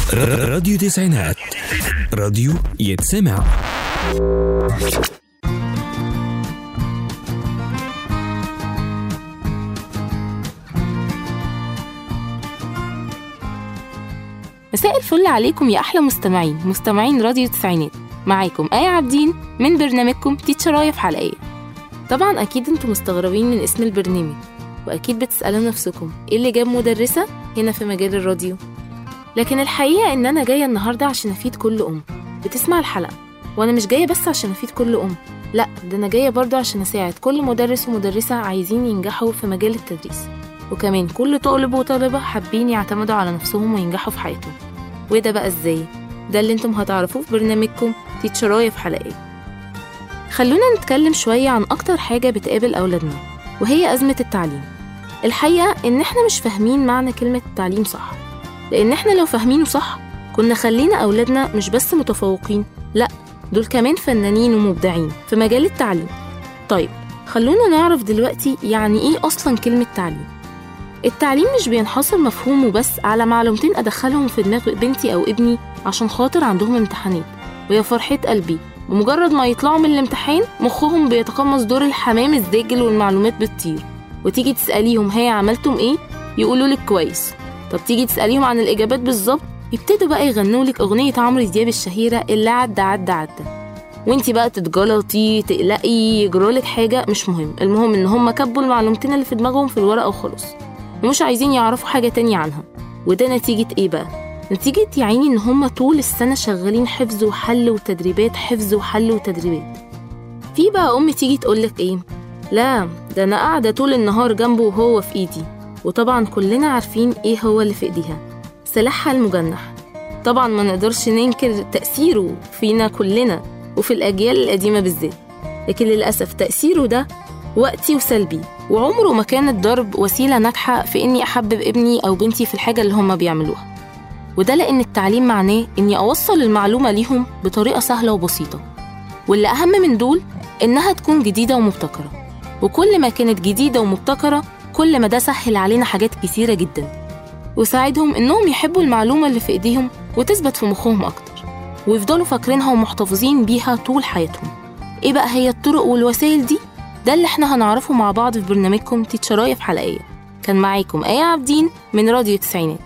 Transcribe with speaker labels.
Speaker 1: راديو تسعينات راديو يتسمع
Speaker 2: مساء الفل عليكم يا أحلى مستمعين مستمعين راديو تسعينات معاكم آية عابدين من برنامجكم تيتشراية في حلقية طبعا أكيد انتم مستغربين من اسم البرنامج وأكيد بتسألوا نفسكم إيه اللي جاب مدرسة هنا في مجال الراديو لكن الحقيقة إن أنا جاية النهاردة عشان أفيد كل أم بتسمع الحلقة وأنا مش جاية بس عشان أفيد كل أم لأ ده أنا جاية برضه عشان أساعد كل مدرس ومدرسة عايزين ينجحوا في مجال التدريس وكمان كل طالب وطالبة حابين يعتمدوا على نفسهم وينجحوا في حياتهم وده بقى ازاي ده اللي انتم هتعرفوه في برنامجكم تيتشراية في حلقات خلونا نتكلم شوية عن أكتر حاجة بتقابل أولادنا وهي أزمة التعليم الحقيقة إن إحنا مش فاهمين معنى كلمة التعليم صح لأن إحنا لو فاهمينه صح كنا خلينا أولادنا مش بس متفوقين لأ دول كمان فنانين ومبدعين في مجال التعليم طيب خلونا نعرف دلوقتي يعني إيه أصلا كلمة تعليم التعليم مش بينحصر مفهومه بس على معلومتين أدخلهم في دماغ بنتي أو ابني عشان خاطر عندهم امتحانات ويا فرحة قلبي بمجرد ما يطلعوا من الامتحان مخهم بيتقمص دور الحمام الزاجل والمعلومات بتطير وتيجي تسأليهم هي عملتم ايه يقولوا لك كويس طب تيجي تسأليهم عن الإجابات بالظبط يبتدوا بقى يغنوا لك أغنية عمرو دياب الشهيرة اللي عدى عدى عدى وانتي بقى تتجلطي تقلقي يجرالك حاجة مش مهم المهم ان هم كبوا المعلومتين اللي في دماغهم في الورقة وخلاص ومش عايزين يعرفوا حاجة تانية عنها وده نتيجة ايه بقى؟ نتيجة يا عيني ان هما طول السنة شغالين حفظ وحل وتدريبات حفظ وحل وتدريبات في بقى أم تيجي تقولك ايه؟ لا ده أنا قاعدة طول النهار جنبه وهو في إيدي وطبعا كلنا عارفين ايه هو اللي في إيديها سلاحها المجنح طبعا ما نقدرش ننكر تأثيره فينا كلنا وفي الأجيال القديمة بالذات لكن للأسف تأثيره ده وقتي وسلبي وعمره ما كان الضرب وسيلة ناجحة في إني أحبب ابني أو بنتي في الحاجة اللي هما بيعملوها وده لأن التعليم معناه إني أوصل المعلومة ليهم بطريقة سهلة وبسيطة واللي أهم من دول إنها تكون جديدة ومبتكرة وكل ما كانت جديدة ومبتكرة كل ما ده سهل علينا حاجات كتيرة جدا وساعدهم إنهم يحبوا المعلومة اللي في إيديهم وتثبت في مخهم أكتر ويفضلوا فاكرينها ومحتفظين بيها طول حياتهم إيه بقى هي الطرق والوسائل دي؟ ده اللي احنا هنعرفه مع بعض في برنامجكم تيتشراية في حلقية كان معاكم آية عابدين من راديو تسعينات